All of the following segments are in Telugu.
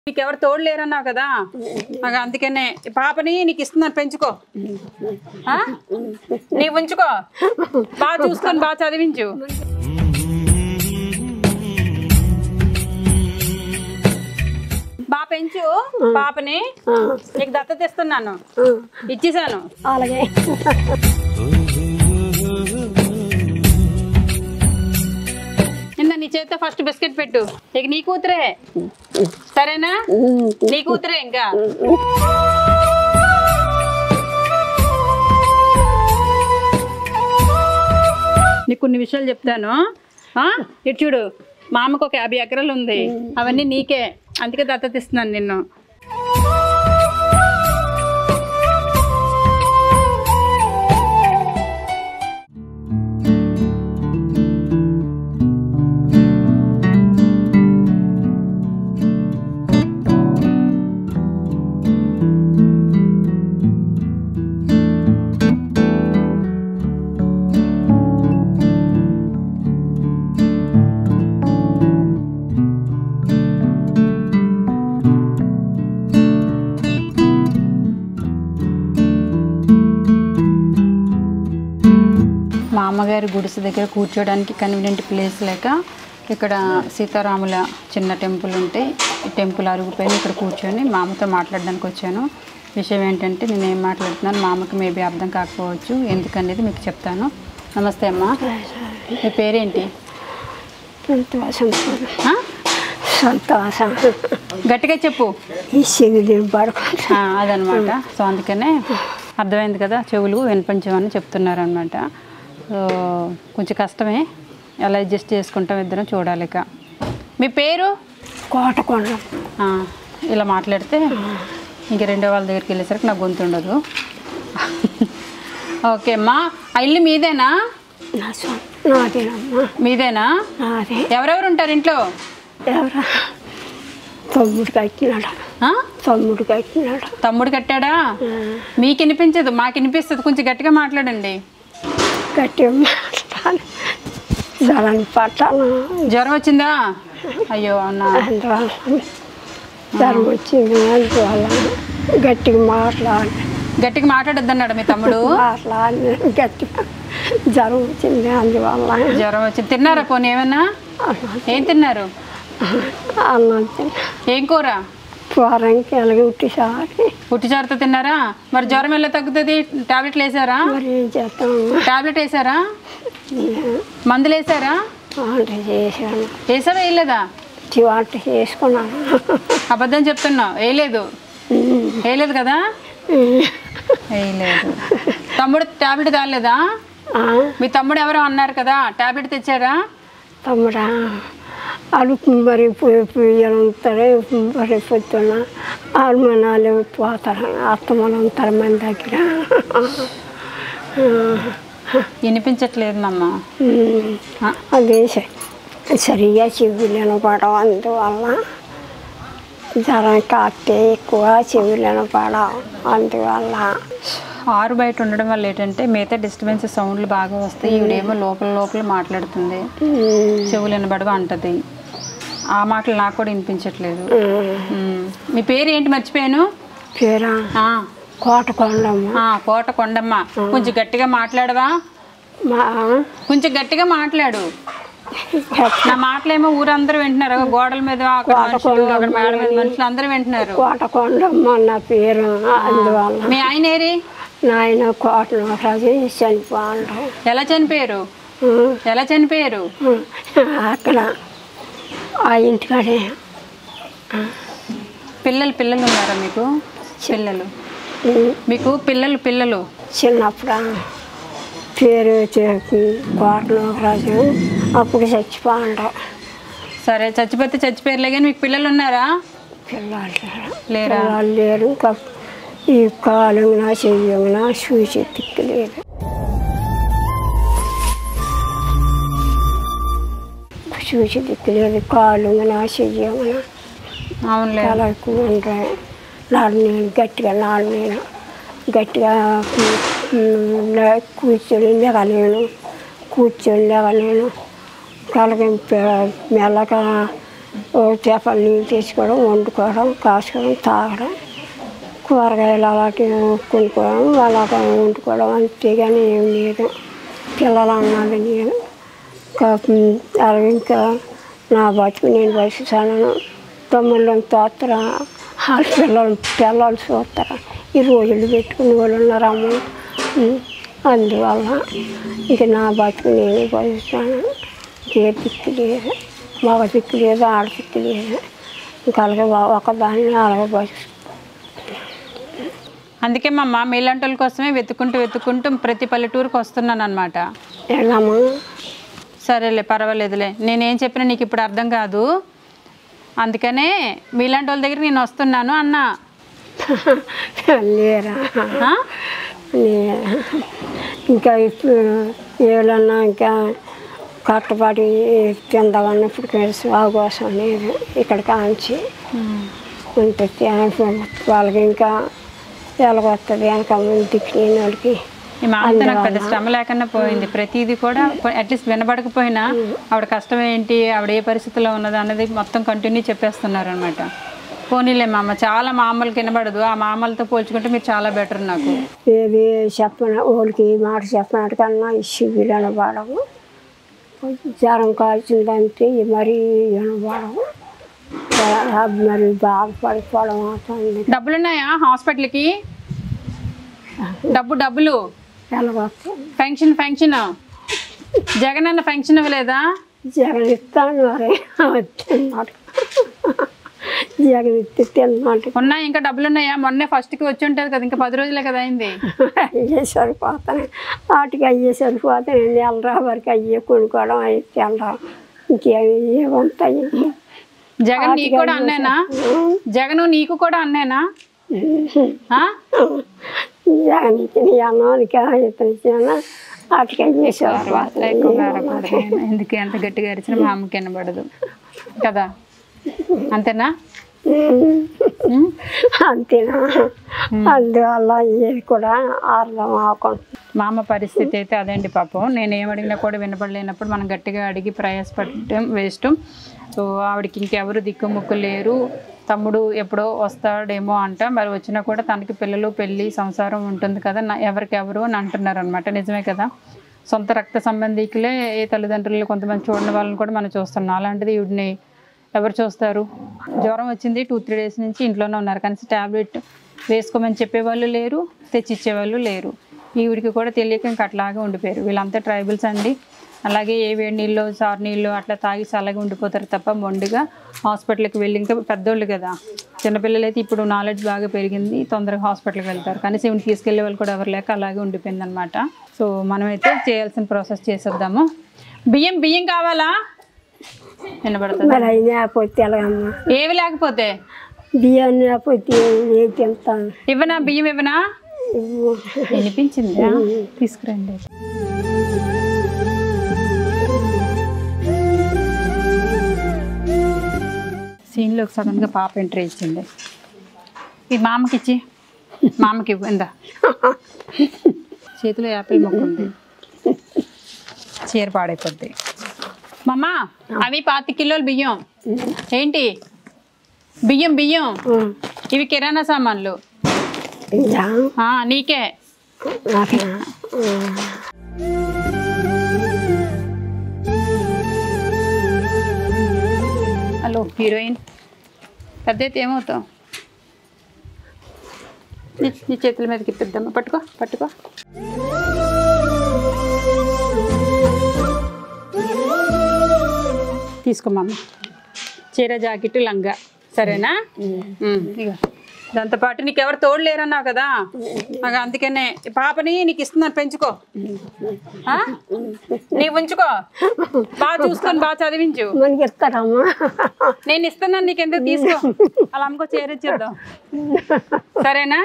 నీకు ఎవరు తోడు లేరన్నావు కదా నాకు అందుకనే ఈ పాపని నీకు ఇస్తున్నాను పెంచుకో ఆ? నీ ఉంచుకో బాగా చూసుకొని బాగా చదివించు బాగా పెంచు పాపని నీకు దత్తత ఇస్తున్నాను ఇచ్చేసాను అలాగే నిన్న నీ చేతితో ఫస్ట్ బిస్కెట్ పెట్టు ఇక నీ కూతురే సరేనా నీ కూతురే ఇంకా నీకు కొన్ని విషయాలు చెప్తాను ఆ? ఇటు చూడు మా అమ్మకు ఒక యాభై ఎకరాలు ఉంది అవన్నీ నీకే అందుకే దత్తత ఇస్తున్నాను నిన్ను మా అమ్మగారి గుడిసె దగ్గర కూర్చోడానికి కన్వీనియంట్ ప్లేస్ లేక ఇక్కడ సీతారాముల చిన్న టెంపుల్ ఉంటే ఈ టెంపుల్ అరుగుపోయి ఇక్కడ కూర్చొని మా అమ్మతో మాట్లాడడానికి వచ్చాను విషయం ఏంటంటే నేను ఏం మాట్లాడుతున్నాను మా అమ్మకి మేబీ అర్థం కాకపోవచ్చు ఎందుకనేది మీకు చెప్తాను నమస్తే అమ్మ మీ పేరేంటి సంతోషం ఆ? సంతోషం గట్టిగా చెప్పు ఈ సిగులు పడుకుంటా ఆ, అదనమాట సో అందుకనే అర్థమైంది కదా చెవులు వినిపించమని చెప్తున్నారు అనమాట సో కొంచెం కష్టమే ఎలా అడ్జస్ట్ చేసుకుంటాం ఇద్దరం చూడాలి ఇక మీ పేరు కోటకొండ ఆ, ఇలా మాట్లాడితే ఇంక రెండో వాళ్ళ దగ్గరికి వెళ్ళేసరికి నాకు గొంతు ఉండదు ఓకే అమ్మా ఆ ఇల్లు మీదేనా నా సొంత నాదేనమ్మా మీదేనా నాదే ఎవరెవరు ఉంటారు ఇంట్లో ఎవరా తమ్ముడు కట్టినాడు ఆ? తమ్ముడు కట్టినాడు తమ్ముడు కట్టాడా మీకు వినిపించదు మాకు వినిపిస్తుంది కొంచెం గట్టిగా మాట్లాడండి గట్టి మాట్లాడాలి జలాన్ని పట్టాను జ్వరం వచ్చిందా అయ్యో అవునా అందువల్ల జ్వరం వచ్చింది అందువల్ల గట్టిగా మాట్లాడి గట్టిగా మాట్లాడొద్దన్నాడు మీ తమ్ముడు మాట్లాడి గట్టిగా జ్వరం వచ్చింది అందువల్ల జ్వరం వచ్చింది తిన్నారా పోనీ ఏమన్నా ఏం తిన్నారు అన్నం తిన్నా ఏం కూర పూరంకి అలాగే ఉట్టిసారి పుట్టిచారుతో తిన్నారా మరి జ్వరం ఎలా తగ్గుతుంది టాబ్లెట్లు వేసారా మరి ఏం చేస్తాం టాబ్లెట్ వేసారా మందులు వేసారా వంట చేశాను వేసావా వేయలేదా చి వంట చేసుకున్నాను అబద్ధం చెప్తున్నావు వేయలేదు వేయలేదు కదా వేయలేదు తమ్ముడు టాబ్లెట్ తాగలేదా ఆ, మీ తమ్ముడు ఎవరో అన్నారు కదా టాబ్లెట్ తెచ్చారా తమ్ముడా అడుపు మరి పోయి పొయ్యలు ఉంటారు మరి పొద్దున్న ఆల్మనాలు పోతారు అత్తమలు ఉంటారు మన దగ్గర వినిపించట్లేదు అమ్మా ఉమ్, అదే స- సరిగా చెవులను పడవు అందువల్ల జ్వరం కాస్తే ఎక్కువ చెవులను పడవు అందువల్ల ఆరు బయట ఉండడం వల్ల ఏంటంటే మిగతా డిస్టర్బెన్స్ సౌండ్లు బాగా వస్తాయి ఈవిడేమో లోపల లోపల మాట్లాడుతుంది ఉమ్, చెవులు వినబడవ అంటది ఆ మాటలు నాకు కూడా వినిపించట్లేదు ఉమ్, ఉమ్. మీ పేరు ఏంటి మర్చిపోయాను పేరా ఆ, కోటకొండమ్మ ఆ, కోట కొండమ్మ కొంచెం గట్టిగా మాట్లాడవా మా కొంచెం గట్టిగా మాట్లాడు నా మాటలేమో ఊరందరూ వింటున్నారు గోడల మీద అక్కడ మనుషులు అక్కడ మేడ మీద మనుషులు అందరూ వింటున్నారు కోటకొండమ్మ నా పేరు అందువల్ల మీ ఆయన ఏరి నాయన కోటను రాజు చనిపోండు ఎలా చనిపోయారు ఎలా చనిపోయారు అక్కడ ఆ ఇంటికాడే పిల్లలు పిల్లలు ఉన్నారా మీకు పిల్లలు ఉమ్, మీకు పిల్లలు పిల్లలు చిన్నప్పుడు పేరు కోటను రాజు అప్పుడు చచ్చిపోండు సరే చచ్చిపోతే చచ్చిపోయారులే కానీ మీకు పిల్లలు ఉన్నారా పిల్లలు లేరు. లేరా పిల్లలు లేరు ఇంకా ఈ కాలంగా చెయ్యంగా చూసి తిక్కలేదు చూసి తిక్కలేదు కాలుగా చెయ్యంగా అవునులే చాలా ఎక్కువ ఉంటాయి నాలుగు నేను గట్టిగా నాలుగు నేను గట్టిగా ఉమ్, లే- కూర్చొని లేగలేను కూర్చొని లేగలేను కలగ మెల్లగా ఓ చేపలు నీళ్ళు తీసుకోవడం వండుకోవడం కాసుకోవడం తాగడం కూరగాయలు అలాంటివి కొనుక్కోవడం అలాగ వండుకోవడం అంతేగాని ఏం లేదు పిల్లలు అన్నది నేను ఇంకా ఉమ్, అలాగే ఇంకా నా బతుకు నేను బతుకుతాను తమ్ముళ్ళని తోత్తరా వాళ్ళ పిల్లలు పిల్లలు చూస్తారా ఈ రోజులు పెట్టుకునే వాళ్ళు ఉన్నారమ్మ ఉమ్, అందువల్ల ఇంక నా బతుకు నేను బతుకుతాను ఏ దిక్కు లేదు మగ దిక్కు లేదు ఆడ దిక్కు లేదు ఇంకా అలాగే ఒకదాన్ని అలాగే బతుకు అందుకే మా అమ్మ మీలాంటి వాళ్ళ కోసమే వెతుక్కుంటూ వెతుక్కుంటూ ప్రతి పల్లెటూరుకి వస్తున్నాను అనమాట వెళ్ళమ్మా సరేలే పర్వాలేదులే నేనేం చెప్పినా నీకు ఇప్పుడు అర్థం కాదు అందుకనే మీలాంటి వాళ్ళ దగ్గర నేను వస్తున్నాను అన్న లేరా ఆ? లేరా ఇంకా ఇప్పుడు ఏళ్ళన్నా ఇంకా కట్టబడి తిందామన్నప్పుడు సాగు కోసం లేదు ఇక్కడ కాంచి ఉంటుంది వాళ్ళకి ఇంకా ఎలాగొస్తుంది వెనక ముందు దిక్కులేని వాళ్ళకి ఈ మామతో నాకు పెద్ద శ్రమ లేకుండా పోయింది ప్రతిదీ కూడా అట్లీస్ట్ వినబడకపోయినా ఆవిడ కష్టం ఏంటి ఆవిడ ఏ పరిస్థితిలో ఉన్నది అన్నది మొత్తం కంటిన్యూ చెప్పేస్తున్నారు అనమాట పోనీలే మామ చాలా మామూలుకి వినబడదు ఆ మామలతో పోల్చుకుంటే మీరు చాలా బెటర్ నాకు ఏది చెప్పిన వాళ్ళకి మాట చెప్పినట్టు కన్నా ఇష్యూ వినబడము జ్వరం కాల్చిందంటే మరీ వినబడము మరి బాధపడిపోవడం అవుతుంది డబ్బులున్నాయా హాస్పిటల్కి డబ్బు డబ్బులు ఎలాగొస్తుంది ఫంక్షన్ ఫంక్షన్ జగన్ అన్న ఫంక్షన్ ఇవ్వలేదా జగన్ ఇస్తాను మరి తిన్నాడు జగన్ ఇస్తే తిన్నాడు ఉన్నాయి ఇంకా డబ్బులు ఉన్నాయా మొన్నే ఫస్ట్కి వచ్చి ఉంటుంది కదా ఇంకా పది రోజులే కదా అయింది అయ్యే సరిపోతాయి వాటికి అయ్యే సరిపోతాయి నెలరా వరకు అయ్యే కొనుక్కోవడం అయ్యి తెల్లరా ఇంకేమి ఏముంటాయి జగన్ నీకు కూడా అన్నేనా జగన్ నీకు కూడా అన్నేనా ఆ? జగన్ ఇచ్చిన అన్నానికి ఇతను ఇచ్చిన వాటికి అయ్యే వార్తలు ఎక్కువ మారకూడదు. ఎందుకు ఎంత గట్టిగా అరిచినా మా అమ్మకి వినబడదు కదా అంతేనా ఉం? అంతేనా అందువల్ల ఇది కూడా అర్థం అవ్వకుండా మా అమ్మ పరిస్థితి అయితే అదేంటి పాపం నేను ఏం అడిగినా కూడా వినపడలేనప్పుడు మనం గట్టిగా అడిగి ప్రయాసపడటం వేస్ట్ సో ఆవిడకి ఇంకెవరు దిక్కుముక్కు లేరు తమ్ముడు ఎప్పుడో వస్తాడేమో అంట మరి వచ్చినా కూడా తనకి పిల్లలు పెళ్ళి సంసారం ఉంటుంది కదా నా ఎవరికెవరు అని అంటున్నారు అనమాట నిజమే కదా సొంత రక్త సంబంధికులే ఏ తల్లిదండ్రులు కొంతమంది చూడని వాళ్ళని కూడా మనం చూస్తున్నాం అలాంటిది ఈవిడిని ఎవరు చూస్తారు జ్వరం వచ్చింది టూ త్రీ డేస్ నుంచి ఇంట్లోనే ఉన్నారు కానీ టాబ్లెట్ వేసుకోమని చెప్పేవాళ్ళు లేరు తెచ్చిచ్చేవాళ్ళు లేరు ఈవిడికి కూడా తెలియక ఇంకా అట్లాగే ఉండిపోయారు వీళ్ళంతా ట్రైబల్స్ అండి అలాగే ఏ వేడి నీళ్ళు సార్ నీళ్ళు అట్లా తాగి అలాగే ఉండిపోతారు తప్ప మొండిగా హాస్పిటల్కి వెళ్ళి ఇంకా పెద్దోళ్ళు కదా చిన్నపిల్లలు అయితే ఇప్పుడు నాలెడ్జ్ బాగా పెరిగింది తొందరగా హాస్పిటల్కి వెళ్తారు కనీసం ఈవిని తీసుకెళ్లే వాళ్ళు కూడా ఎవరు లేక అలాగే ఉండిపోయింది అనమాట సో మనమైతే చేయాల్సిన ప్రాసెస్ చేసేద్దాము బియ్యం బియ్యం కావాలా వినబడుతుంది మరి అయినా పోతే ఎలాగమ్మా ఏవి లేకపోతే బియ్యాన్ని లేకపోతే ఏం తింటాను ఇవ్వనా బియ్యం ఇవ్వనా వినిపించిందా తీసుకురండి సీన్లోకి సడన్గా పాప ఎంట్రీ ఇచ్చింది ఇది మామకి ఇచ్చి మామకి ఇవ్వు ఇందా చేతిలో యాపిల్ మొక్క ఉంది చీర పాడైపోద్ది మమ్మ అవి పాతి కిలోలు బియ్యం ఏంటి బియ్యం బియ్యం ఇవి కిరాణా సామాన్లు ఇంకా ఆ, నీకే నాకేనా? హలో హీరోయిన్ పెద్ద అయితే ఏమవుతావు నీ నీ చేతుల మీదకి ఇప్పిద్దామా పట్టుకో పట్టుకో తీసుకో మమ్మ చీర జాకెట్ లంగా సరేనా ఉమ్, ఇగో దాంతోపాటు నీకు ఎవరు తోడు లేరన్నావు కదా నాకు అందుకనే ఈ పాపని నీకు ఇస్తున్నాను పెంచుకో ఆ? నీవు ఉంచుకో బాగా చూసుకొని బాగా చదివించు మనకి ఇస్తారమ్మా నేను ఇస్తున్నాను నీకెందుకు తీసుకో అలా అమ్మకో చేరిచ్చేద్దాం సరేనా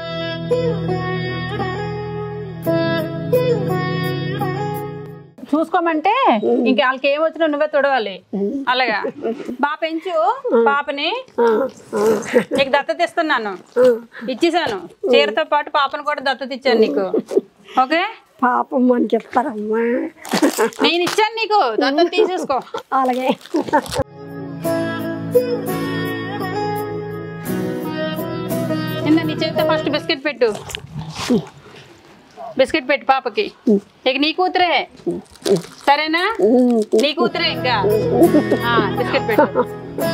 చూసుకోమంటే ఇంక వాళ్ళకి ఏం వచ్చినా నువ్వే తొడవాలి అలాగా బాగా పెంచు పాపని ఆ, ఆ, నీకు దత్తత ఇస్తున్నాను ఆ. ఇచ్చేసాను చీరతో పాటు పాపను కూడా దత్తత ఇచ్చాను నీకు ఓకే పాపం మనకి ఇస్తారమ్మా నేను ఇచ్చాను నీకు దత్తత తీసేసుకో అలాగే ఇందా నీ చేతితో ఫస్ట్ బిస్కెట్ పెట్టు బిస్కెట్ పెట్టు పాపకి ఇక నీ కూతురే సరేనా నీ కూతురే ఇంకా ఆ, బిస్కెట్ పెట్టు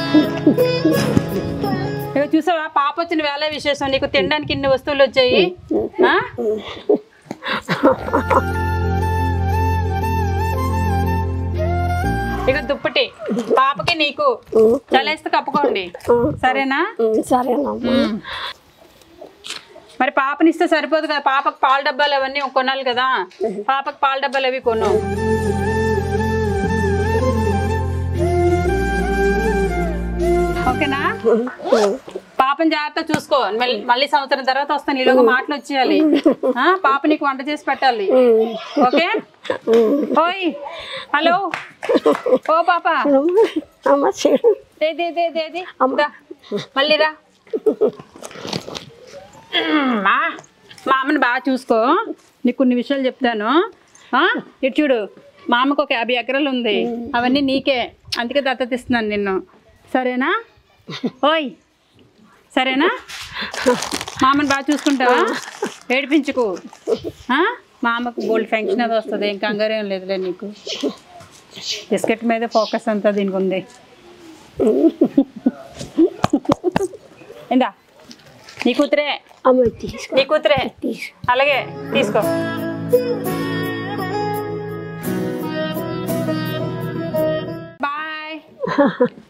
ఇక చూసావా పాప వచ్చిన వేళ విశేషం నీకు తినడానికి ఇన్ని వస్తువులు వచ్చాయి ఆ? ఇక దుప్పటి పాపకి నీకు చలేస్తే కప్పుకోండి సరేనా సరేనమ్మా మరి పాపని ఇస్తే సరిపోదు కదా పాపకు పాల డబ్బాలు అవన్నీ కొనాలి కదా పాపకు పాల డబ్బాలు అవి కొను ఓకేనా పాపని జాగ్రత్త చూసుకో మళ్ళీ- మళ్ళీ సంవత్సరం తర్వాత వస్తాను ఈలోగా మాటలు వచ్చేయాలి ఆ, పాప నీకు వంట చేసి పెట్టాలి ఓకే ఓయ్ హలో ఓ పాప అమ్మ సరే దే దే దే దే దే దా. మళ్ళీ రా మా మా అమ్మని బాగా చూసుకో నీకు కొన్ని విషయాలు చెప్తాను ఆ? ఇటు చూడు మా అమ్మకు ఒక యాభై ఎకరాలు ఉంది అవన్నీ నీకే అందుకే దత్తత ఇస్తున్నాను నిన్ను సరేనా ఓయ్ సరేనా మా అమ్మని బాగా చూసుకుంటావా ఏడిపించుకు ఆ? మా అమ్మకు గోల్డ్ ఫంక్షన్ అది వస్తుంది ఏం కంగారు ఏం లేదులే నీకు బిస్కెట్ మీద ఫోకస్ అంతా దీనికి ఉంది ఇందా నీ కూతురే అమ్మ తీసుకో నీ కూతురే తీసుకో అలాగే తీసుకో బాయ్